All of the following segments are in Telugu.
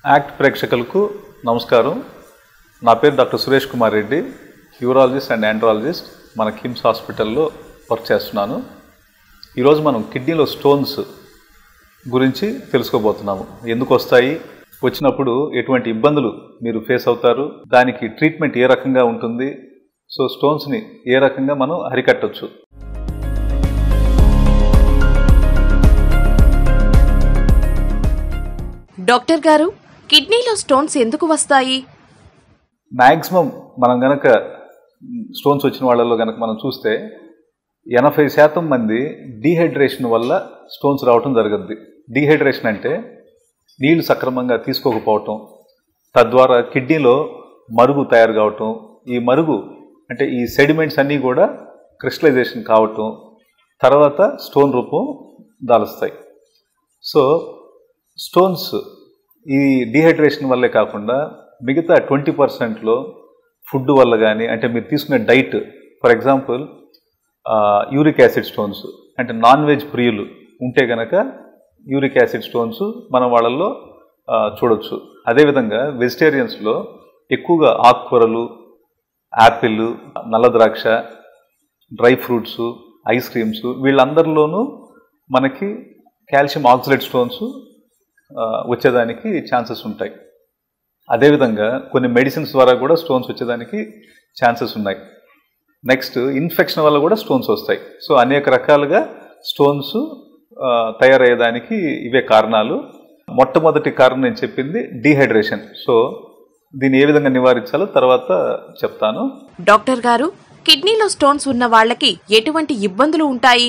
యాక్ట్ ప్రేక్షకులకు నమస్కారం నా పేరు doctor Suresh Kumar Reddy urologist and andrologist మన కిమ్స్ హాస్పిటల్లో వర్క్ చేస్తున్నాను ఈరోజు మనం కిడ్నీలో స్టోన్స్ గురించి తెలుసుకోబోతున్నాము ఎందుకు వస్తాయి వచ్చినప్పుడు ఎటువంటి ఇబ్బందులు మీరు ఫేస్ అవుతారు దానికి ట్రీట్మెంట్ ఏ రకంగా ఉంటుంది సో స్టోన్స్ని ఏ రకంగా మనం అరికట్టొచ్చు డాక్టర్ గారు కిడ్నీలో స్టోన్స్ ఎందుకు వస్తాయి మ్యాక్సిమం మనం గనక స్టోన్స్ వచ్చిన వాళ్ళలో గనక మనం చూస్తే ఎనభై శాతం మంది డీహైడ్రేషన్ వల్ల స్టోన్స్ రావటం జరుగుద్ది డీహైడ్రేషన్ అంటే నీళ్లు సక్రమంగా తీసుకోకపోవటం తద్వారా కిడ్నీలో మరుగు తయారు కావటం ఈ మరుగు అంటే ఈ సెడిమెంట్స్ అన్నీ కూడా క్రిస్టలైజేషన్ కావటం తర్వాత స్టోన్ రూపం దాలుస్తాయి సో స్టోన్స్ ఈ డీహైడ్రేషన్ వల్లే కాకుండా మిగతా ట్వంటీ పర్సెంట్లో ఫుడ్ వల్ల కానీ అంటే మీరు తీసుకునే diet for example uric acid stones అంటే నాన్ వెజ్ ప్రియులు ఉంటే గనక యూరిక్ యాసిడ్ స్టోన్స్ మన వాళ్ళల్లో ఆ, చూడొచ్చు అదేవిధంగా వెజిటేరియన్స్లో ఎక్కువగా ఆకుకూరలు యాపిల్ నల్ల ద్రాక్ష డ్రై ఫ్రూట్స్ ఐస్ క్రీమ్స్ వీళ్ళందరిలోనూ మనకి కాల్షియం ఆక్సిలేట్ స్టోన్స్ ఆ, వచ్చేదానికి ఛాన్సెస్ ఉంటాయి అదేవిధంగా కొన్ని మెడిసిన్స్ ద్వారా కూడా స్టోన్స్ వచ్చేదానికి ఛాన్సెస్ ఉన్నాయి నెక్స్ట్ ఇన్ఫెక్షన్ వల్ల కూడా స్టోన్స్ వస్తాయి సో అనేక రకాలుగా స్టోన్స్ ఆ, తయారయ్యేదానికి ఇవే కారణాలు మొట్టమొదటి కారణం నేను చెప్పింది డీహైడ్రేషన్ సో దీన్ని ఏ విధంగా నివారించాలో తర్వాత చెప్తాను డాక్టర్ గారు కిడ్నీలో స్టోన్స్ ఉన్న వాళ్ళకి ఎటువంటి ఇబ్బందులు ఉంటాయి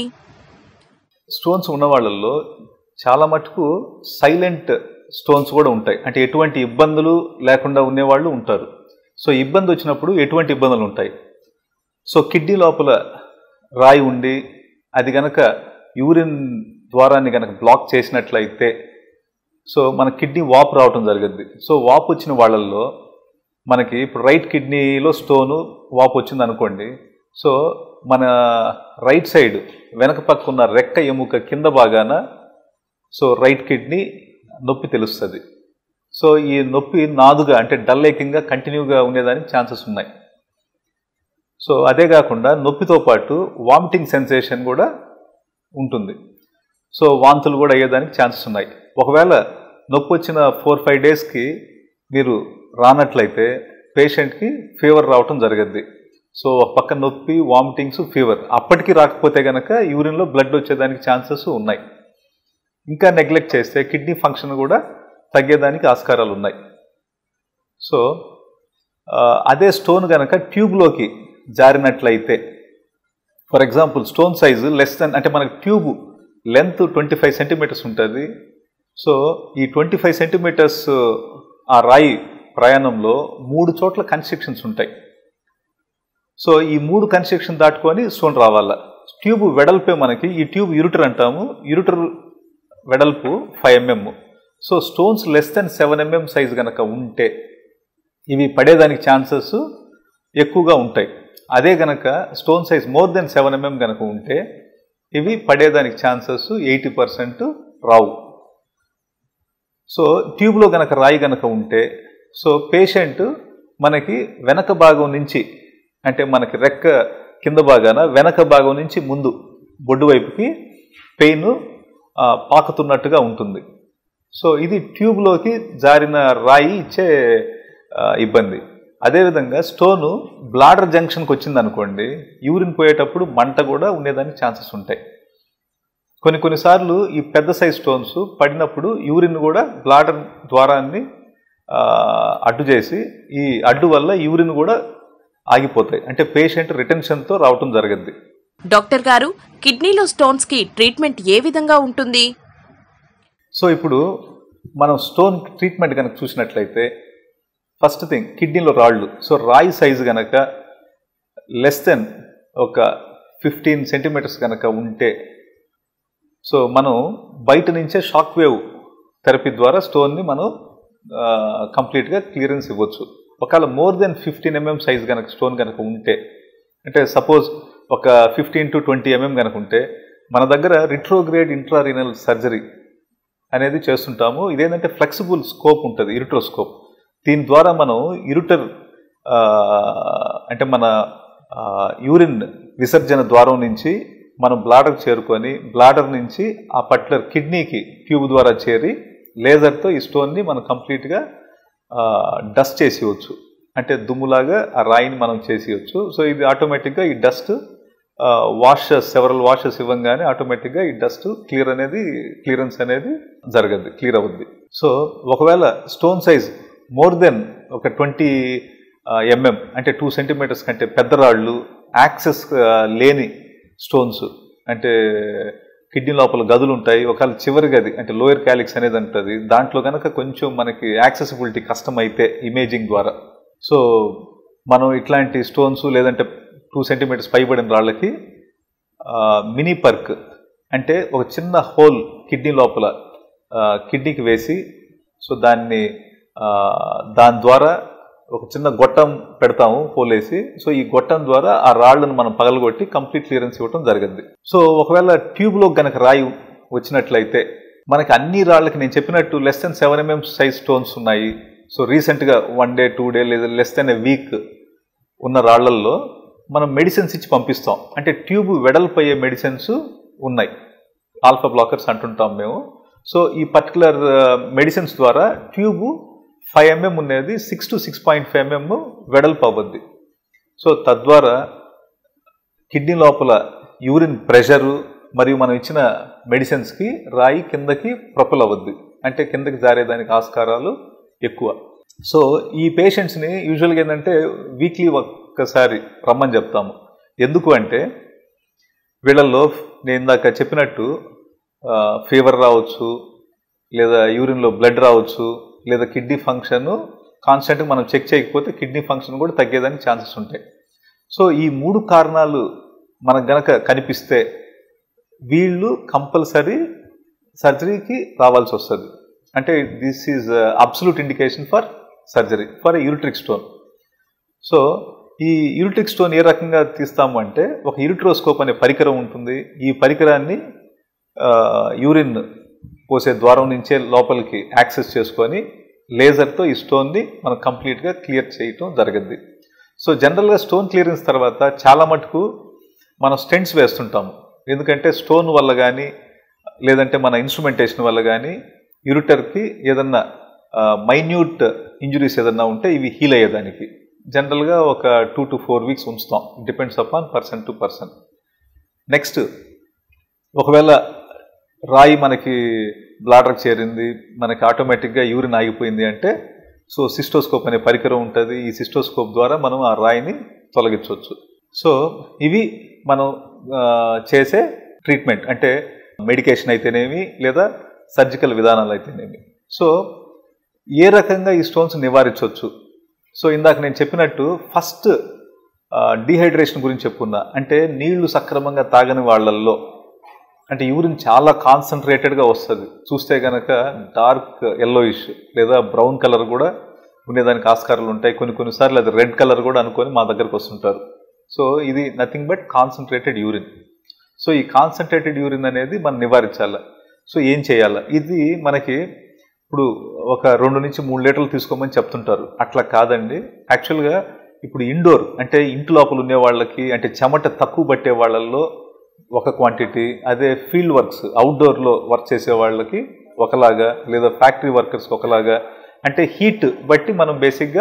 స్టోన్స్ ఉన్న వాళ్ళల్లో చాలా మటుకు సైలెంట్ స్టోన్స్ కూడా ఉంటాయి అంటే ఎటువంటి ఇబ్బందులు లేకుండా ఉండేవాళ్ళు ఉంటారు సో ఇబ్బంది వచ్చినప్పుడు ఎటువంటి ఇబ్బందులు ఉంటాయి సో కిడ్నీ లోపల రాయి ఉండి అది గనక యూరిన్ ద్వారాన్ని గనక బ్లాక్ చేసినట్లయితే సో మన కిడ్నీ వాపు రావటం జరిగింది సో వాపు వచ్చిన వాళ్ళల్లో మనకి ఇప్పుడు రైట్ కిడ్నీలో స్టోను వాపు వచ్చింది అనుకోండి సో మన రైట్ సైడ్ వెనక పక్క ఉన్న రెక్క ఎముక కింద భాగాన సో రైట్ కిడ్నీ నొప్పి తెలుస్తుంది సో ఈ నొప్పి నాదుగా అంటే డల్ ఏకింగ్గా కంటిన్యూగా ఉండేదానికి ఛాన్సెస్ ఉన్నాయి సో అదే కాకుండా నొప్పితో పాటు వామిటింగ్ సెన్సేషన్ కూడా ఉంటుంది సో వాంతులు కూడా అయ్యేదానికి ఛాన్సెస్ ఉన్నాయి ఒకవేళ నొప్పి వచ్చిన ఫోర్ ఫైవ్ డేస్కి మీరు రానట్లయితే పేషెంట్కి ఫీవర్ రావటం జరగద్ది సో ఒక పక్క నొప్పి వామిటింగ్స్ ఫీవర్ అప్పటికి రాకపోతే కనుక యూరిన్లో బ్లడ్ వచ్చేదానికి ఛాన్సెస్ ఉన్నాయి ఇంకా నెగ్లెక్ట్ చేస్తే కిడ్నీ ఫంక్షన్ కూడా తగ్గేదానికి ఆస్కారాలు ఉన్నాయి సో ఆ, అదే స్టోన్ కనుక ట్యూబ్లోకి జారినట్లయితే for example stone size less than అంటే మనకి tube length twenty five centimetres ఉంటుంది సో ఈ ట్వంటీ ఫైవ్ సెంటీమీటర్స్ ఆ రాయి ప్రయాణంలో మూడు చోట్ల కన్స్ట్రక్షన్స్ ఉంటాయి సో ఈ మూడు కన్స్ట్రక్షన్ దాటుకొని స్టోన్ రావాల ట్యూబ్ వెడల్పే మనకి ఈ ట్యూబ్ యూరిటర్ అంటాము యూరిటర్ వెడల్పు five mm so stones less than seven mm size కనుక ఉంటే ఇవి పడేదానికి ఛాన్సెస్ ఎక్కువగా ఉంటాయి అదే గనక stone size more than seven mm కనుక ఉంటే ఇవి పడేదానికి ఛాన్సెస్ ఎయిటీ పర్సెంట్ రావు సో ట్యూబ్లో గనక రాయి గనక ఉంటే సో పేషెంట్ మనకి వెనక భాగం నుంచి అంటే మనకి రెక్క కింద భాగాన వెనక భాగం నుంచి ముందు బొడ్డు వైపుకి పెయిన్ పాకుతున్నట్టుగా ఉంటుంది సో ఇది ట్యూబ్లోకి జారిన రాయి ఇచ్చే ఆ, ఇబ్బంది అదేవిధంగా స్టోను బ్లాడర్ జంక్షన్కి వచ్చింది అనుకోండి యూరిన్ పోయేటప్పుడు మంట కూడా ఉండేదానికి ఛాన్సెస్ ఉంటాయి కొన్ని కొన్నిసార్లు ఈ పెద్ద సైజ్ స్టోన్స్ పడినప్పుడు యూరిన్ కూడా బ్లాడర్ ద్వారాన్ని ఆ, అడ్డు చేసి ఈ అడ్డు వల్ల యూరిన్ కూడా ఆగిపోతాయి అంటే పేషెంట్ రిటెన్షన్తో రావటం జరగద్ది డాక్టర్ గారు కిడ్నీలో స్టోన్స్ కి ట్రీట్మెంట్ ఏ విధంగా ఉంటుంది సో ఇప్పుడు మనం స్టోన్ ట్రీట్మెంట్ కనుక చూసినట్లయితే ఫస్ట్ థింగ్ కిడ్నీలో రాళ్ళు సో రాయి సైజు కనుక లెస్ దెన్ ఒక ఫిఫ్టీన్ సెంటీమీటర్స్ కనుక ఉంటే సో మనం బయట నుంచే షాక్ వేవ్ థెరపీ ద్వారా స్టోన్ని మనం కంప్లీట్గా క్లియరెన్స్ ఇవ్వచ్చు ఒకవేళ more than fifteen mm size కనుక స్టోన్ కనుక ఉంటే అంటే సపోజ్ ఒక ఫిఫ్టీన్ టు ట్వంటీ ఎంఎం కనుక ఉంటే మన దగ్గర రిట్రోగ్రేడ్ ఇంట్రారీనల్ సర్జరీ అనేది చేస్తుంటాము ఇదేంటంటే ఫ్లెక్సిబుల్ స్కోప్ ఉంటుంది ఇరుట్రోస్కోప్ దీని ద్వారా మనం ఇరుటర్ ఆ, అంటే మన ఆ, యూరిన్ విసర్జన ద్వారం నుంచి మనం బ్లాడర్ చేరుకొని బ్లాడర్ నుంచి ఆ పర్టికులర్ కిడ్నీకి ట్యూబ్ ద్వారా చేరి లేజర్తో ఈ స్టోన్ని మనం కంప్లీట్గా డస్ట్ చేసేయచ్చు అంటే దుమ్ములాగా ఆ రాయిని మనం చేసేయచ్చు సో ఇది ఆటోమేటిక్గా ఈ డస్ట్ వాషెస్ సెవరల్ వాషెస్ ఇవ్వంగానే ఆటోమేటిక్గా ఈ డస్ట్ క్లియర్ అనేది క్లియరెన్స్ అనేది జరగద్ది క్లియర్ అవుద్ది సో ఒకవేళ స్టోన్ సైజ్ మోర్ దెన్ ఒక ట్వంటీ ఎంఎం అంటే టూ సెంటీమీటర్స్ కంటే పెద్ద రాళ్ళు యాక్సెస్ లేని స్టోన్స్ అంటే కిడ్నీ లోపల గదులు ఉంటాయి ఒకవేళ చివరి గది అంటే లోయర్ క్యాలిక్స్ అనేది ఉంటుంది దాంట్లో కనుక కొంచెం మనకి యాక్సెసిబిలిటీ కష్టం అయితే ఇమేజింగ్ ద్వారా సో మనం ఇట్లాంటి స్టోన్స్ లేదంటే టూ సెంటీమీటర్స్ పైబడిన రాళ్ళకి మినీ పర్క్ అంటే ఒక చిన్న హోల్ కిడ్నీ లోపల ఆ, కిడ్నీకి వేసి సో దాన్ని ఆ, దాని ద్వారా ఒక చిన్న గొట్టం పెడతాము హోల్ వేసి సో ఈ గొట్టం ద్వారా ఆ రాళ్ళను మనం పగలగొట్టి కంప్లీట్ క్లియరెన్స్ ఇవ్వడం జరిగింది సో ఒకవేళ ట్యూబ్లో గనక రాయి వచ్చినట్లయితే మనకి అన్ని రాళ్ళకి నేను చెప్పినట్టు less than seven mm size stones ఉన్నాయి సో రీసెంట్గా వన్ డే టూ డే లేదా లెస్ దెన్ ఏ వీక్ ఉన్న రాళ్లల్లో మనం మెడిసిన్స్ ఇచ్చి పంపిస్తాం అంటే ట్యూబ్ వెడల్పోయే మెడిసిన్స్ ఉన్నాయి ఆల్ఫా బ్లాకర్స్ అంటుంటాం మేము సో ఈ పర్టికులర్ మెడిసిన్స్ ద్వారా ట్యూబ్ ఫైవ్ ఎంఎం ఉన్నది six to six point five mm వెడల్పు అవ్వద్ది సో తద్వారా కిడ్నీ లోపల యూరిన్ ప్రెషరు మరియు మనం ఇచ్చిన మెడిసిన్స్కి రాయి కిందకి ప్రొపల్ అవ్వద్ది అంటే కిందకి జారేదానికి ఆస్కారాలు ఎక్కువ సో ఈ పేషెంట్స్ని యూజువల్గా ఏంటంటే వీక్లీ ఒక్కసారి రమ్మని చెప్తాము ఎందుకు అంటే వీళ్ళల్లో నేను ఇందాక చెప్పినట్టు ఫీవర్ రావచ్చు లేదా యూరిన్లో బ్లడ్ రావచ్చు లేదా కిడ్నీ ఫంక్షన్ కాన్స్టెంట్గా మనం చెక్ చేయకపోతే కిడ్నీ ఫంక్షన్ కూడా తగ్గేదానికి ఛాన్సెస్ ఉంటాయి సో ఈ మూడు కారణాలు మనకు గనక కనిపిస్తే వీళ్ళు కంపల్సరీ సర్జరీకి రావాల్సి వస్తుంది అంటే this is absolute indication for surgery for ureteric stone so ఈ యూరిట్రిక్ స్టోన్ ఏ రకంగా తీస్తాము అంటే ఒక యూరిట్రోస్కోప్ అనే పరికరం ఉంటుంది ఈ పరికరాన్ని ఆ, యూరిన్ పోసే ద్వారం నుంచే లోపలికి యాక్సెస్ చేసుకొని లేజర్తో ఈ స్టోన్ని మనం కంప్లీట్గా క్లియర్ చేయటం జరగద్ది సో జనరల్గా స్టోన్ క్లియరెన్స్ తర్వాత చాలా మటుకు మనం స్టెంట్స్ వేస్తుంటాము ఎందుకంటే స్టోన్ వల్ల కానీ లేదంటే మన ఇన్స్ట్రుమెంటేషన్ వల్ల కానీ యూరిటర్కి ఏదన్నా మైన్యూట్ ఇంజురీస్ ఏదన్నా ఉంటే ఇవి హీల్ అయ్యేదానికి జనరల్గా ఒక టూ టు ఫోర్ వీక్స్ ఉంచుతాం depends upon person to person next ఒకవేళ రాయి మనకి బ్లాడర్ చేరింది మనకి ఆటోమేటిక్గా యూరిన్ ఆగిపోయింది అంటే సో సిస్టోస్కోప్ అనే పరికరం ఉంటుంది ఈ సిస్టోస్కోప్ ద్వారా మనం ఆ రాయిని తొలగించవచ్చు సో ఇవి మనం ఆ, చేసే ట్రీట్మెంట్ అంటే మెడికేషన్ అయితేనేమి లేదా సర్జికల్ విధానాలు అయితేనేమి సో ఏ రకంగా ఈ స్టోన్స్ నివారించవచ్చు సో ఇందాక నేను చెప్పినట్టు ఫస్ట్ డీహైడ్రేషన్ గురించి చెప్పుకున్నా అంటే నీళ్లు సక్రమంగా తాగని వాళ్ళల్లో అంటే యూరిన్ చాలా కాన్సన్ట్రేటెడ్గా వస్తుంది చూస్తే కనుక డార్క్ ఎల్లోయిష్ లేదా బ్రౌన్ కలర్ కూడా ఉండేదానికి ఆస్కారాలు ఉంటాయి కొన్ని కొన్నిసార్లు అది రెడ్ కలర్ కూడా అనుకొని మా దగ్గరకు వస్తుంటారు సో ఇది nothing but concentrated urine so ఈ కాన్సన్ట్రేటెడ్ యూరిన్ అనేది మనం నివారించాలి సో ఏం చేయాలి ఇది మనకి ఇప్పుడు ఒక రెండు నుంచి మూడు లీటర్లు తీసుకోమని చెప్తుంటారు అట్లా కాదండి యాక్చువల్గా ఇప్పుడు ఇండోర్ అంటే ఇంటి లోపల ఉండే వాళ్ళకి అంటే చెమట తక్కువ పట్టే వాళ్ళల్లో ఒక క్వాంటిటీ అదే ఫీల్డ్ వర్క్స్ అవుట్డోర్లో వర్క్ చేసే వాళ్ళకి ఒకలాగా లేదా ఫ్యాక్టరీ వర్కర్స్కి ఒకలాగా అంటే హీట్ బట్టి మనం బేసిక్గా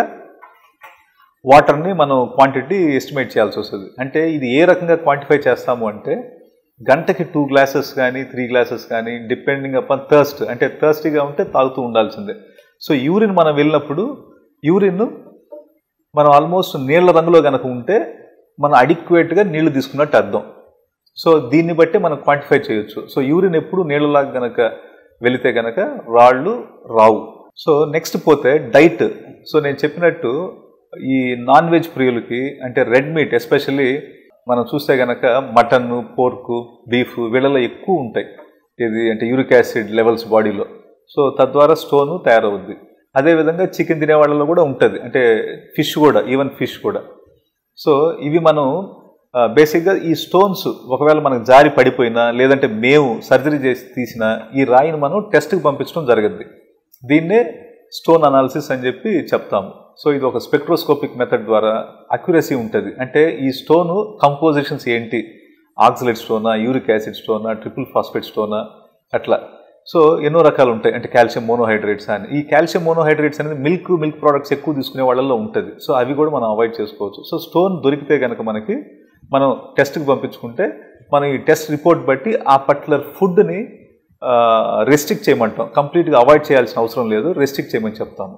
వాటర్ని మనం క్వాంటిటీ ఎస్టిమేట్ చేయాల్సి వస్తుంది అంటే ఇది ఏ రకంగా క్వాంటిఫై చేస్తాము అంటే గంటకి టూ గ్లాసెస్ కానీ త్రీ గ్లాసెస్ కానీ డిపెండింగ్ అపాన్ థర్స్ట్ అంటే థర్స్టీగా ఉంటే తాగుతూ ఉండాల్సిందే సో యూరిన్ మనం వెళ్ళినప్పుడు యూరిన్ మనం ఆల్మోస్ట్ నీళ్ల రంగులో కనుక ఉంటే మనం అడిక్వేట్గా నీళ్లు తీసుకున్నట్టు అర్థం సో దీన్ని బట్టి మనం క్వాంటిఫై చేయొచ్చు సో యూరిన్ ఎప్పుడు నీళ్ళలాగా గనక వెళితే గనక రాళ్ళు రావు సో నెక్స్ట్ పోతే డైట్ సో నేను చెప్పినట్టు ఈ నాన్ వెజ్ ప్రియులకి అంటే రెడ్ మీట్ ఎస్పెషల్లీ మనం చూస్తే గనక మటన్ పోర్కు బీఫ్ వీళ్ళలో ఎక్కువ ఉంటాయి ఇది అంటే యూరిక్ యాసిడ్ లెవెల్స్ బాడీలో సో తద్వారా స్టోను తయారవుద్ది అదేవిధంగా చికెన్ తినే వాళ్ళలో కూడా ఉంటుంది అంటే ఫిష్ కూడా ఈవెన్ ఫిష్ కూడా సో ఇవి మనం బేసిక్గా ఈ స్టోన్స్ ఒకవేళ మనకు జారి పడిపోయినా లేదంటే మేము సర్జరీ చేసి తీసిన ఈ రాయిని మనం టెస్ట్కి పంపించడం జరిగింది దీన్నే స్టోన్ అనాలిసిస్ అని చెప్పి చెప్తాము సో ఇది ఒక స్పెక్ట్రోస్కోపిక్ మెథడ్ ద్వారా అక్యురసీ ఉంటుంది అంటే ఈ స్టోన్ కంపోజిషన్స్ ఏంటి ఆక్సిలేట్ స్టోనా యూరిక్ యాసిడ్ స్టోనా ట్రిపుల్ ఫాస్ఫేట్ స్టోనా అట్లా సో ఎన్నో రకాలు ఉంటాయి అంటే కాల్షియం మోనోహైడ్రేట్స్ అని ఈ కాల్షియం మోనోహైడ్రేట్స్ అనేది మిల్క్ మిల్క్ ప్రోడక్ట్స్ ఎక్కువ తీసుకునే వాళ్ళల్లో ఉంటుంది సో అవి కూడా మనం అవాయిడ్ చేసుకోవచ్చు సో స్టోన్ దొరికితే కనుక మనకి మనం టెస్ట్కి పంపించుకుంటే మనం ఈ టెస్ట్ రిపోర్ట్ బట్టి ఆ పర్టికులర్ ఫుడ్ని రెస్ట్రిక్ట్ చేయమంటాం కంప్లీట్గా అవాయిడ్ చేయాల్సిన అవసరం లేదు రెస్ట్రిక్ట్ చేయమని చెప్తాము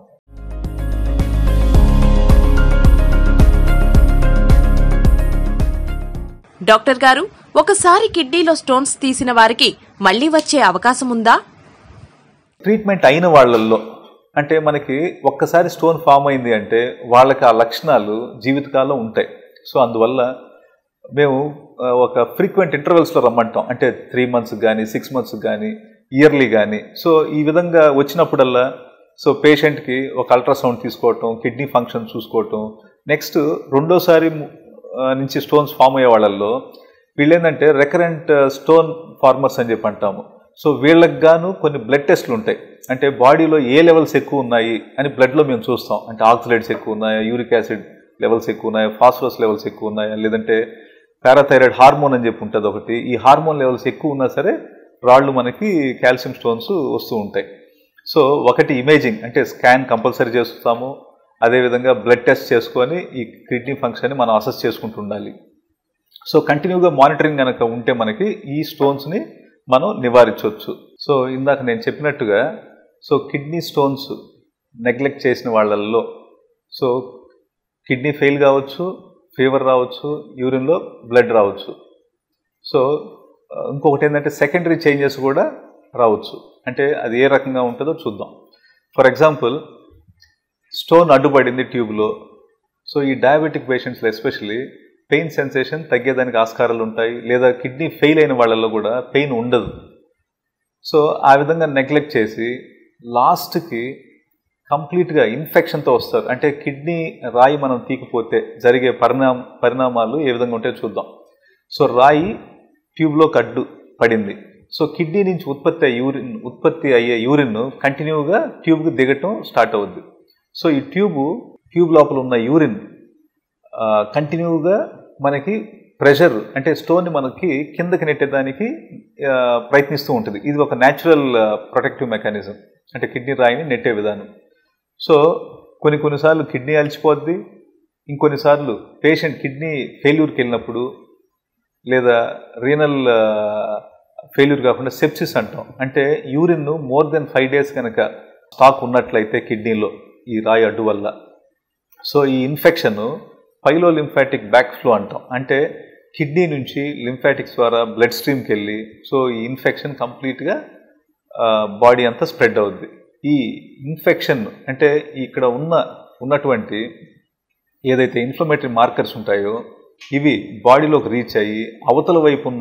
డాక్టర్ గారు ఒకసారి కిడ్నీలో స్టోన్స్ తీసిన వారికి మళ్ళీ వచ్చే అవకాశం ఉందా ట్రీట్మెంట్ అయిన వాళ్ళల్లో అంటే మనకి ఒక్కసారి స్టోన్ ఫామ్ అయింది అంటే వాళ్ళకి ఆ లక్షణాలు జీవితకాలం ఉంటాయి సో అందువల్ల మేము ఆ, ఒక ఫ్రీక్వెంట్ ఇంటర్వెల్స్లో రమ్మంటాం అంటే త్రీ మంత్స్ కానీ సిక్స్ మంత్స్ కానీ ఇయర్లీ కానీ సో ఈ విధంగా వచ్చినప్పుడల్లా సో పేషెంట్కి ఒక అల్ట్రాసౌండ్ తీసుకోవటం కిడ్నీ ఫంక్షన్ చూసుకోవటం నెక్స్ట్ రెండోసారి ము- ఆ, నుంచి స్టోన్స్ ఫామ్ అయ్యే వాళ్ళల్లో వీళ్ళేంటంటే రెకరెంట్ స్టోన్ ఫార్మర్స్ అని చెప్పి అంటాము సో వీళ్ళకి గాను కొన్ని బ్లడ్ టెస్ట్లు ఉంటాయి అంటే బాడీలో ఏ లెవెల్స్ ఎక్కువ ఉన్నాయి అని బ్లడ్లో మేము చూస్తాం అంటే ఆక్సిలేట్స్ ఎక్కువ ఉన్నాయా యూరిక్ యాసిడ్ లెవెల్స్ ఎక్కువ ఉన్నాయా ఫాస్ఫరస్ లెవెల్స్ ఎక్కువ ఉన్నాయా లేదంటే పారాథైరాయిడ్ హార్మోన్ అని చెప్పి ఉంటుంది ఒకటి ఈ హార్మోన్ లెవెల్స్ ఎక్కువ ఉన్నా సరే రాళ్ళు మనకి కాల్షియం స్టోన్స్ వస్తూ ఉంటాయి సో ఒకటి ఇమేజింగ్ అంటే స్కాన్ కంపల్సరీ చేస్తాము అదేవిధంగా బ్లడ్ టెస్ట్ చేసుకొని ఈ కిడ్నీ ఫంక్షన్ని మనం అసెస్ చేసుకుంటూ ఉండాలి సో కంటిన్యూగా మానిటరింగ్ కనుక ఉంటే మనకి ఈ స్టోన్స్ని మనం నివారించవచ్చు సో ఇందాక నేను చెప్పినట్టుగా సో కిడ్నీ స్టోన్స్ నెగ్లెక్ట్ చేసిన వాళ్ళల్లో సో కిడ్నీ ఫెయిల్ కావచ్చు ఫీవర్ రావచ్చు యూరిన్లో బ్లడ్ రావచ్చు సో ఆ, ఇంకొకటి ఏంటంటే సెకండరీ చేంజెస్ కూడా రావచ్చు అంటే అది ఏ రకంగా ఉంటుందో చూద్దాం ఫర్ ఎగ్జాంపుల్ స్టోన్ అడ్డుపడింది ట్యూబ్లో సో ఈ డయాబెటిక్ పేషెంట్స్లో ఎస్పెషలీ పెయిన్ సెన్సేషన్ తగ్గేదానికి ఆస్కారాలు ఉంటాయి లేదా కిడ్నీ ఫెయిల్ అయిన వాళ్ళల్లో కూడా పెయిన్ ఉండదు సో ఆ విధంగా నెగ్లెక్ట్ చేసి లాస్ట్కి కంప్లీట్గా ఇన్ఫెక్షన్తో వస్తారు అంటే కిడ్నీ రాయి మనం తీకపోతే జరిగే పరిణామ పరిణామాలు ఏ విధంగా ఉంటాయో చూద్దాం సో రాయి ట్యూబ్లో కడ్డు పడింది సో కిడ్నీ నుంచి ఉత్పత్తి అయ్యే యూరిన్ ఉత్పత్తి అయ్యే యూరిన్ కంటిన్యూగా ట్యూబ్కి దిగటం స్టార్ట్ అవుద్ది సో ఈ ట్యూబ్ ట్యూబ్ లోపల ఉన్న యూరిన్ కంటిన్యూగా మనకి ప్రెషర్ అంటే స్టోన్ని మనకి కిందకి నెట్టేదానికి ఆ, ప్రయత్నిస్తూ ఉంటుంది ఇది ఒక న్యాచురల్ ప్రొటెక్టివ్ మెకానిజం అంటే కిడ్నీ రాయిని నెట్టే విధానం సో కొన్ని కొన్నిసార్లు కిడ్నీ అలిచిపోద్ది ఇంకొన్నిసార్లు పేషెంట్ కిడ్నీ ఫెయిల్యూర్కి వెళ్ళినప్పుడు లేదా రీనల్ ఫెయిల్యూర్ కాకుండా సెప్సిస్ అంటాం అంటే urine more than five days కనుక స్టాక్ ఉన్నట్లయితే కిడ్నీలో ఈ రాయి అడ్డు వల్ల సో ఈ infection pyelolymphatic backflow అంటాం అంటే కిడ్నీ నుంచి లింఫాటిక్స్ ద్వారా బ్లడ్ స్ట్రీమ్కి వెళ్ళి సో ఈ ఇన్ఫెక్షన్ కంప్లీట్గా బాడీ అంతా స్ప్రెడ్ అవుద్ది ఈ ఇన్ఫెక్షన్ అంటే ఇక్కడ ఉన్న ఉన్నటువంటి ఏదైతే ఇన్ఫ్లమేటరీ మార్కర్స్ ఉంటాయో ఇవి బాడీలోకి రీచ్ అయ్యి అవతల వైపు ఉన్న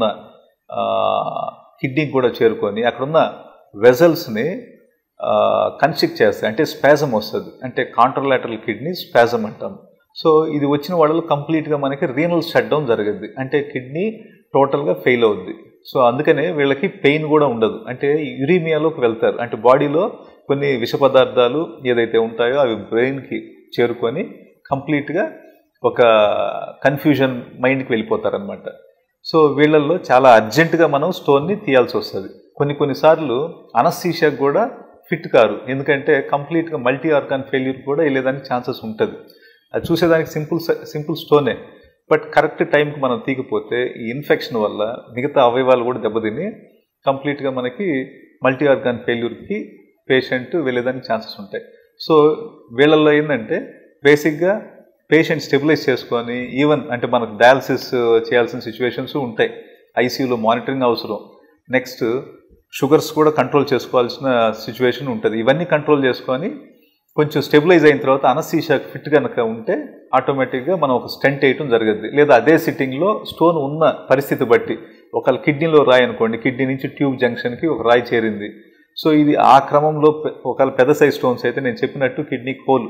కిడ్నీకి కూడా చేరుకొని అక్కడున్న వెజల్స్ని కన్స్ట్రిక్ట్ చేస్తాయి అంటే స్పాజం వస్తుంది అంటే కాంట్రలాటరల్ కిడ్నీ స్పాజం అంటాం సో ఇది వచ్చిన వాళ్ళలో కంప్లీట్గా మనకి రీనల్ షట్ డౌన్ జరుగుద్ది అంటే కిడ్నీ టోటల్గా ఫెయిల్ అవుద్ది సో అందుకనే వీళ్ళకి పెయిన్ కూడా ఉండదు అంటే యురీమియాలోకి వెళ్తారు అంటే బాడీలో కొన్ని విష పదార్థాలు ఏదైతే ఉంటాయో అవి బ్రెయిన్కి చేరుకొని కంప్లీట్గా ఒక కన్ఫ్యూజన్ మైండ్కి వెళ్ళిపోతారనమాట సో వీళ్ళల్లో చాలా అర్జెంటుగా మనం స్టోన్ని తీయాల్సి వస్తుంది కొన్ని కొన్నిసార్లు అనస్థీషియాకి కూడా ఫిట్ కారు ఎందుకంటే కంప్లీట్గా మల్టీ ఆర్గాన్ ఫెయిల్యూర్ కూడా వెళ్ళేదానికి ఛాన్సెస్ ఉంటుంది అది చూసేదానికి సింపుల్ సింపుల్ స్టోనే బట్ కరెక్ట్ టైంకి మనం తీకపోతే ఈ ఇన్ఫెక్షన్ వల్ల మిగతా అవయవాలు కూడా దెబ్బతిని కంప్లీట్గా మనకి మల్టీ ఆర్గాన్ ఫెయిల్యూర్కి పేషెంట్ వెళ్ళేదానికి ఛాన్సెస్ ఉంటాయి సో వీళ్ళల్లో ఏంటంటే బేసిక్గా పేషెంట్ స్టెబిలైజ్ చేసుకొని ఈవెన్ అంటే మనకు డయాలసిస్ చేయాల్సిన సిచ్యువేషన్స్ ఉంటాయి ఐసీయూలో మానిటరింగ్ అవసరం నెక్స్ట్ షుగర్స్ కూడా కంట్రోల్ చేసుకోవాల్సిన సిచ్యువేషన్ ఉంటుంది ఇవన్నీ కంట్రోల్ చేసుకొని కొంచెం స్టెబిలైజ్ అయిన తర్వాత అనసీషా ఫిట్ కనుక ఉంటే ఆటోమేటిక్గా మనం ఒక స్టెంట్ వేయటం జరుగుద్ది లేదా అదే సిట్టింగ్లో స్టోన్ ఉన్న పరిస్థితి బట్టి ఒకవేళ కిడ్నీలో రాయి అనుకోండి కిడ్నీ నుంచి ట్యూబ్ జంక్షన్కి ఒక రాయి చేరింది సో ఇది ఆ క్రమంలో పె- ఒకవేళ పెద్ద సైజ్ స్టోన్స్ అయితే నేను చెప్పినట్టు కిడ్నీ కోల్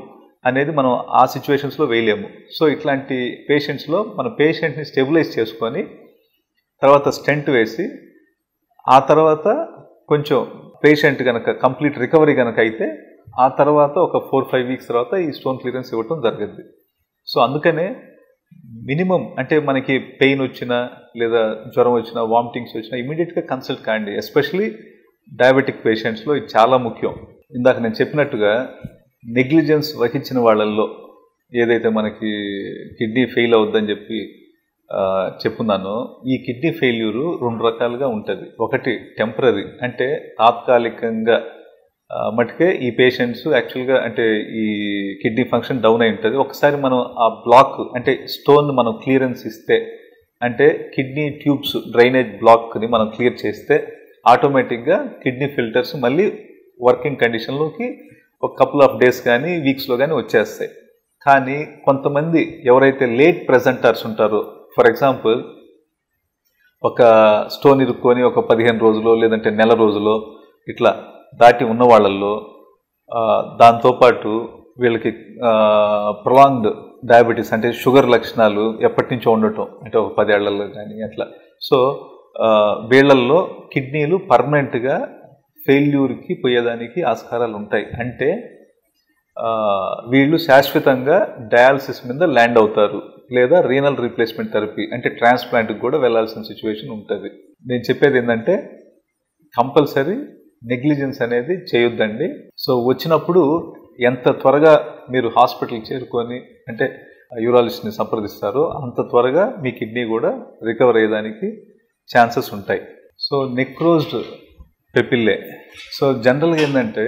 అనేది మనం ఆ సిచ్యువేషన్స్లో వేయలేము సో ఇట్లాంటి పేషెంట్స్లో మన పేషెంట్ని స్టెబిలైజ్ చేసుకొని తర్వాత స్టెంట్ వేసి ఆ తర్వాత కొంచెం పేషెంట్ కనుక కంప్లీట్ రికవరీ కనుక అయితే ఆ తర్వాత ఒక ఫోర్ ఫైవ్ వీక్స్ తర్వాత ఈ స్టోన్ క్లియరెన్స్ ఇవ్వటం జరిగింది సో అందుకనే మినిమం అంటే మనకి పెయిన్ వచ్చినా లేదా జ్వరం వచ్చినా వామిటింగ్స్ వచ్చినా ఇమీడియట్గా కన్సల్ట్ కాండి ఎస్పెషలీ డయాబెటిక్ పేషెంట్స్లో ఇది చాలా ముఖ్యం ఇందాక నేను చెప్పినట్టుగా నెగ్లిజెన్స్ వహించిన వాళ్ళల్లో ఏదైతే మనకి కిడ్నీ ఫెయిల్ అవుద్దని చెప్పి ఆ, చెప్పున్నానో ఈ కిడ్నీ ఫెయిల్యూరు రెండు రకాలుగా ఉంటుంది ఒకటి టెంపరీ అంటే తాత్కాలికంగా ఆ, మటుకే ఈ పేషెంట్స్ యాక్చువల్గా అంటే ఈ కిడ్నీ ఫంక్షన్ డౌన్ అయి ఉంటుంది ఒకసారి మనం ఆ బ్లాక్ అంటే స్టోన్ మనం క్లియరెన్స్ ఇస్తే అంటే కిడ్నీ ట్యూబ్స్ డ్రైనేజ్ బ్లాక్ని మనం క్లియర్ చేస్తే ఆటోమేటిక్గా కిడ్నీ ఫిల్టర్స్ మళ్ళీ వర్కింగ్ కండిషన్లోకి ఒక కపుల్ ఆఫ్ డేస్ కానీ వీక్స్లో కానీ వచ్చేస్తాయి కానీ కొంతమంది ఎవరైతే లేట్ ప్రెజెంటర్స్ ఉంటారో ఫర్ ఎగ్జాంపుల్ ఒక స్టోన్ ఇరుక్కొని ఒక పదిహేను రోజులు లేదంటే నెల రోజులో ఇట్లా దాటి ఉన్న వాళ్ళల్లో ఆ, దాంతోపాటు వీళ్ళకి ప్రొలాంగ్డ్ డయాబెటీస్ అంటే షుగర్ లక్షణాలు ఎప్పటి నుంచో ఉండటం అంటే ఒక పదేళ్లలో కానీ అట్లా సో ఆ, వీళ్ళల్లో కిడ్నీలు పర్మనెంట్గా ఫెయిల్యూర్కి పోయేదానికి ఆస్కారాలు ఉంటాయి అంటే ఆ, వీళ్ళు శాశ్వతంగా డయాలసిస్ మీద ల్యాండ్ అవుతారు లేదా రీనల్ రీప్లేస్మెంట్ థెరపీ అంటే ట్రాన్స్ప్లాంట్కి కూడా వెళ్ళాల్సిన సిచ్యువేషన్ ఉంటుంది నేను చెప్పేది ఏంటంటే కంపల్సరీ నెగ్లిజెన్స్ అనేది చేయొద్దండి సో వచ్చినప్పుడు ఎంత త్వరగా మీరు హాస్పిటల్కి చేరుకొని అంటే యూరాలజిస్ట్ని సంప్రదిస్తారో అంత త్వరగా మీ కిడ్నీ కూడా రికవర్ అయ్యేదానికి ఛాన్సెస్ ఉంటాయి సో నెక్రోజ్డ్ పెపిల్లే సో జనరల్గా ఏంటంటే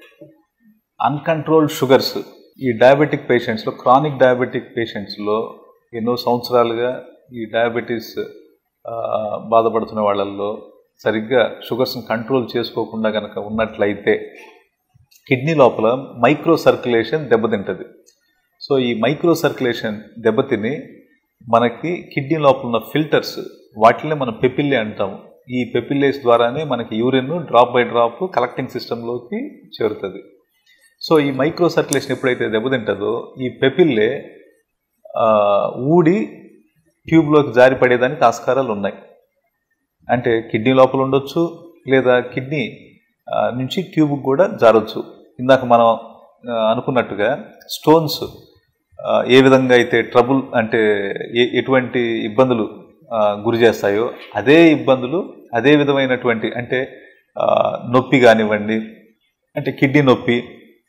అన్కంట్రోల్డ్ షుగర్స్ ఈ డయాబెటిక్ పేషెంట్స్లో క్రానిక్ డయాబెటిక్ పేషెంట్స్లో ఎన్నో సంవత్సరాలుగా ఈ డయాబెటీస్ ఆ, బాధపడుతున్న వాళ్ళల్లో సరిగ్గా షుగర్స్ని కంట్రోల్ చేసుకోకుండా కనుక ఉన్నట్లయితే కిడ్నీ లోపల మైక్రో సర్క్యులేషన్ దెబ్బతింటుంది సో ఈ మైక్రో సర్క్యులేషన్ దెబ్బతిని మనకి కిడ్నీ లోపల ఉన్న ఫిల్టర్స్ వాటినే మనం పెపిల్లే అంటాము ఈ పెపిల్లేస్ ద్వారానే మనకి urine drop by drop collecting సిస్టంలోకి చేరుతుంది సో ఈ మైక్రో సర్క్యులేషన్ ఎప్పుడైతే దెబ్బతింటుందో ఈ పెపిల్లే ఆ, ఊడి ట్యూబ్లోకి జారి పడేదానికి ఆస్కారాలు ఉన్నాయి అంటే కిడ్నీ లోపల ఉండొచ్చు లేదా కిడ్నీ ఆ, నుంచి ట్యూబ్కి కూడా జారొచ్చు ఇందాక మనం ఆ, అనుకున్నట్టుగా స్టోన్స్ ఆ, ఏ విధంగా అయితే ట్రబుల్ అంటే ఏ ఎటువంటి ఇబ్బందులు ఆ, గురి చేస్తాయో అదే ఇబ్బందులు అదే విధమైనటువంటి అంటే ఆ, నొప్పి కానివ్వండి అంటే కిడ్నీ నొప్పి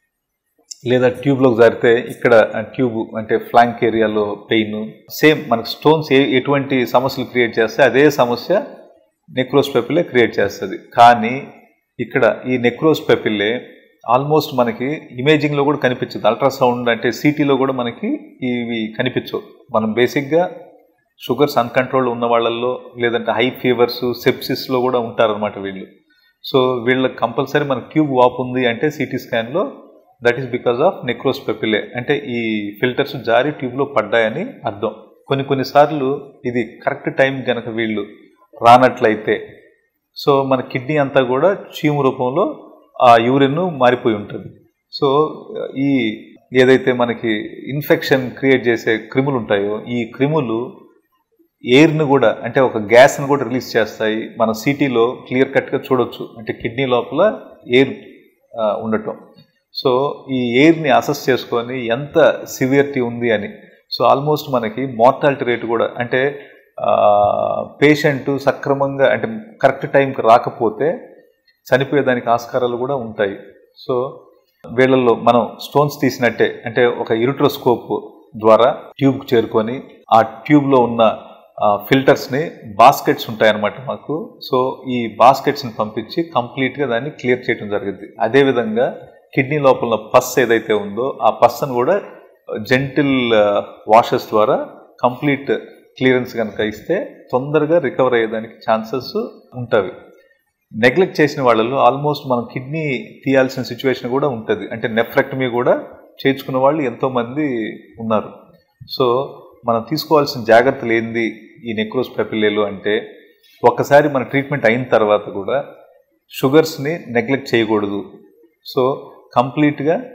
లేదా ట్యూబ్లోకి జారితే ఇక్కడ ట్యూబ్ అంటే ఫ్లాంక్ ఏరియాలో పెయిన్ సేమ్ మనకు స్టోన్స్ ఏ ఎటువంటి సమస్యలు క్రియేట్ చేస్తే అదే సమస్య నెక్రోస్ పెపిల్లే క్రియేట్ చేస్తుంది కానీ ఇక్కడ ఈ నెక్రోస్ పెపిల్లే ఆల్మోస్ట్ మనకి ఇమేజింగ్లో కూడా కనిపించదు అల్ట్రాసౌండ్ అంటే సిటీలో కూడా మనకి ఇవి కనిపించవు మనం బేసిక్గా షుగర్స్ అన్కంట్రోల్ ఉన్న వాళ్ళల్లో లేదంటే హై ఫీవర్స్ సెప్సిస్లో కూడా ఉంటారనమాట వీళ్ళు సో వీళ్ళకి కంపల్సరీ మనకి ట్యూబ్ వాప్ ఉంది అంటే సిటీ స్కాన్లో that is because of necrose papillae అంటే ఈ ఫిల్టర్స్ జారి ట్యూబ్లో పడ్డాయని అర్థం కొన్ని కొన్నిసార్లు ఇది కరెక్ట్ టైం కనుక వీళ్ళు రానట్లయితే సో మన కిడ్నీ అంతా కూడా చీము రూపంలో ఆ యూరిన్ మారిపోయి ఉంటుంది సో ఈ ఏదైతే మనకి ఇన్ఫెక్షన్ క్రియేట్ చేసే క్రిములు ఉంటాయో ఈ క్రిములు ఎయిర్ని కూడా అంటే ఒక గ్యాస్ని కూడా రిలీజ్ చేస్తాయి మన సిటీలో క్లియర్ కట్గా చూడొచ్చు అంటే కిడ్నీ లోపల ఎయిర్ ఉండటం సో ఈ ఎయిర్ని అసెస్ చేసుకొని ఎంత సివియరిటీ ఉంది అని సో ఆల్మోస్ట్ మనకి మార్టాలిటీ రేట్ కూడా అంటే పేషెంట్ సక్రమంగా అంటే కరెక్ట్ టైంకి రాకపోతే చనిపోయేదానికి ఆస్కారాలు కూడా ఉంటాయి సో వీళ్ళల్లో మనం స్టోన్స్ తీసినట్టే అంటే ఒక ఇరుట్రోస్కోప్ ద్వారా ట్యూబ్ చేరుకొని ఆ ట్యూబ్లో ఉన్న ఫిల్టర్స్ని బాస్కెట్స్ ఉంటాయన్నమాట మాకు సో ఈ బాస్కెట్స్ని పంపించి కంప్లీట్గా దాన్ని క్లియర్ చేయడం జరిగింది అదేవిధంగా కిడ్నీ లోపల పస్ ఏదైతే ఉందో ఆ పస్సను కూడా జెంటిల్ వాషెస్ ద్వారా కంప్లీట్ క్లియరెన్స్ కనుక ఇస్తే తొందరగా రికవర్ అయ్యేదానికి ఛాన్సెస్ ఉంటవి నెగ్లెక్ట్ చేసిన వాళ్ళలో ఆల్మోస్ట్ మనం కిడ్నీ తీయాల్సిన సిచ్యువేషన్ కూడా ఉంటుంది అంటే నెఫ్రెక్టమీ కూడా చేర్చుకున్న వాళ్ళు ఎంతోమంది ఉన్నారు సో మనం తీసుకోవాల్సిన జాగ్రత్తలు ఏంది ఈ నెక్రోస్ పెపిల్లేలు అంటే ఒక్కసారి మన ట్రీట్మెంట్ అయిన తర్వాత కూడా షుగర్స్ని నెగ్లెక్ట్ చేయకూడదు సో కంప్లీట్గా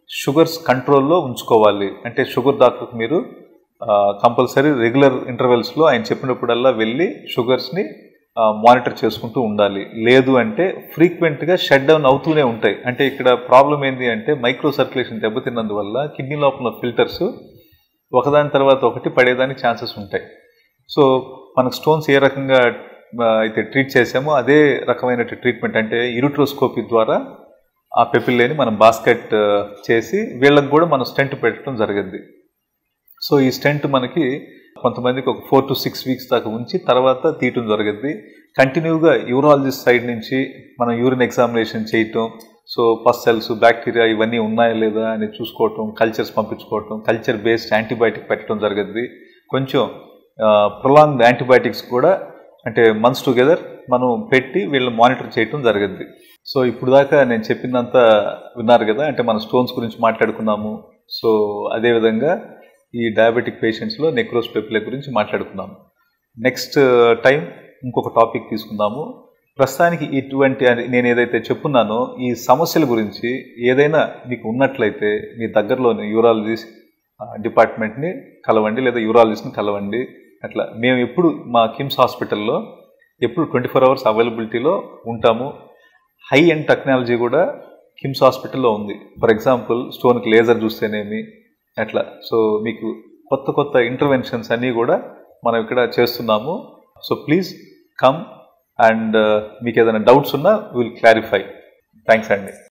షుగర్స్ కంట్రోల్లో ఉంచుకోవాలి అంటే షుగర్ డాక్టర్కి మీరు కంపల్సరీ రెగ్యులర్ ఇంటర్వెల్స్లో ఆయన చెప్పినప్పుడల్లా వెళ్ళి షుగర్స్ని మానిటర్ చేసుకుంటూ ఉండాలి లేదు అంటే ఫ్రీక్వెంట్గా షట్ డౌన్ అవుతూనే ఉంటాయి అంటే ఇక్కడ ప్రాబ్లం ఏంటి అంటే మైక్రో సర్క్యులేషన్ దెబ్బతిన్నందువల్ల కిడ్నీ లోపల ఫిల్టర్స్ ఒకదాని తర్వాత ఒకటి పడేదానికి ఛాన్సెస్ ఉంటాయి సో మనకు స్టోన్స్ ఏ రకంగా ఆ, అయితే ట్రీట్ చేసామో అదే రకమైన ట్రీట్మెంట్ అంటే ఇరుట్రోస్కోపీ ద్వారా ఆ పెపిల్లేని మనం బాస్కెట్ ఆ, చేసి వీళ్ళకి కూడా మనం స్టెంట్ పెట్టడం జరిగింది సో ఈ స్టెంట్ మనకి కొంతమందికి ఒక ఫోర్ టు సిక్స్ వీక్స్ దాకా ఉంచి తర్వాత తీయటం జరిగింది కంటిన్యూగా యూరాలజిస్ట్ సైడ్ నుంచి మనం యూరిన్ ఎగ్జామినేషన్ చేయటం సో పస్ సెల్స్ బ్యాక్టీరియా ఇవన్నీ ఉన్నాయా లేదా అని చూసుకోవటం కల్చర్స్ పంపించుకోవటం కల్చర్ బేస్డ్ యాంటీబయాటిక్ పెట్టడం జరిగింది కొంచెం ప్రొలాంగ్ యాంటీబయాటిక్స్ కూడా అంటే మంత్స్ టుగెదర్ మనం పెట్టి వీళ్ళని మానిటర్ చేయటం జరిగింది సో ఇప్పుడు దాకా నేను చెప్పిందంతా విన్నారు కదా అంటే మన స్టోన్స్ గురించి మాట్లాడుకున్నాము సో అదేవిధంగా ఈ డయాబెటిక్ పేషెంట్స్లో నెక్రోస్ పెప్లే గురించి మాట్లాడుకున్నాము నెక్స్ట్ టైం ఇంకొక టాపిక్ తీసుకుందాము ప్రస్తుతానికి ఇటువంటి అని నేను ఏదైతే చెప్పున్నానో ఈ సమస్యల గురించి ఏదైనా మీకు ఉన్నట్లయితే మీ దగ్గరలోని యూరాలజీ డిపార్ట్మెంట్ని కలవండి లేదా యూరాలజిస్ట్ని కలవండి అట్లా మేము ఎప్పుడు మా కిమ్స్ హాస్పిటల్లో ఎప్పుడు ట్వంటీ ఫోర్ అవర్స్ అవైలబిలిటీలో ఉంటాము హై ఎండ్ టెక్నాలజీ కూడా కిమ్స్ హాస్పిటల్లో ఉంది ఫర్ ఎగ్జాంపుల్ స్టోన్కి లేజర్ చూస్తేనేమి అట్లా సో మీకు కొత్త కొత్త ఇంటర్వెన్షన్స్ అన్నీ కూడా మనం ఇక్కడ చేస్తున్నాము సో ప్లీజ్ కమ్ అండ్ మీకు ఏదైనా డౌట్స్ ఉన్నా విల్ క్లారిఫై థ్యాంక్స్ అండి